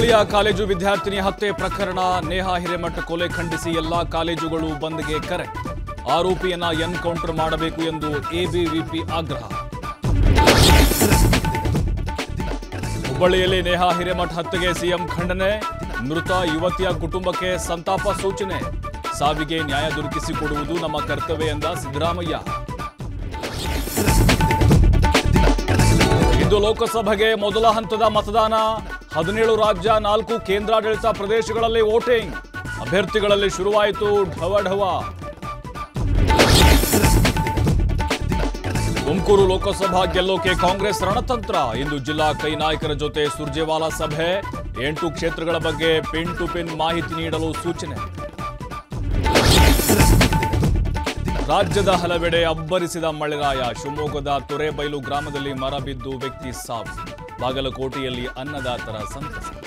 ಹುಬ್ಬಳ್ಳಿಯ ಕಾಲೇಜು ವಿದ್ಯಾರ್ಥಿನಿ ಹತ್ಯೆ ಪ್ರಕರಣ ನೇಹಾ ಹಿರೇಮಠ ಕೊಲೆ ಖಂಡಿಸಿ ಎಲ್ಲಾ ಕಾಲೇಜುಗಳು ಬಂದ್ಗೆ ಕರೆ ಆರೋಪಿಯನ್ನ ಎನ್ಕೌಂಟರ್ ಮಾಡಬೇಕು ಎಂದು ಎಬಿವಿಪಿ ಆಗ್ರಹ ಹುಬ್ಬಳ್ಳಿಯಲ್ಲಿ ನೇಹಾ ಹಿರೇಮಠ ಹತ್ಯೆಗೆ ಸಿಎಂ ಖಂಡನೆ ಮೃತ ಯುವತಿಯ ಕುಟುಂಬಕ್ಕೆ ಸಂತಾಪ ಸೂಚನೆ ಸಾವಿಗೆ ನ್ಯಾಯ ದೊರಕಿಸಿಕೊಡುವುದು ನಮ್ಮ ಕರ್ತವ್ಯ ಎಂದ ಸಿದ್ದರಾಮಯ್ಯ ಇಂದು ಲೋಕಸಭೆಗೆ ಮೊದಲ ಹಂತದ ಮತದಾನ ಹದಿನೇಳು ರಾಜ್ಯ ನಾಲ್ಕು ಕೇಂದ್ರಾಡಳಿತ ಪ್ರದೇಶಗಳಲ್ಲಿ ವೋಟಿಂಗ್ ಅಭ್ಯರ್ಥಿಗಳಲ್ಲಿ ಶುರುವಾಯಿತು ಢವಢವ ತುಮಕೂರು ಲೋಕಸಭಾ ಗೆಲ್ಲೋಕೆ ಕಾಂಗ್ರೆಸ್ ರಣತಂತ್ರ ಇಂದು ಜಿಲ್ಲಾ ಕೈ ನಾಯಕರ ಜೊತೆ ಸುರ್ಜೇವಾಲಾ ಸಭೆ ಎಂಟು ಕ್ಷೇತ್ರಗಳ ಬಗ್ಗೆ ಪಿನ್ ಟು ಪಿನ್ ಮಾಹಿತಿ ನೀಡಲು ಸೂಚನೆ ರಾಜ್ಯದ ಹಲವೆಡೆ ಅಬ್ಬರಿಸಿದ ಮಳೆರಾಯ ಶಿವಮೊಗ್ಗದ ತೊರೆಬೈಲು ಗ್ರಾಮದಲ್ಲಿ ಮರ ಬಿದ್ದು ವ್ಯಕ್ತಿ ಸಾವು ಬಾಗಲಕೋಟೆಯಲ್ಲಿ ಅನ್ನದಾತರ ಸಂತಸ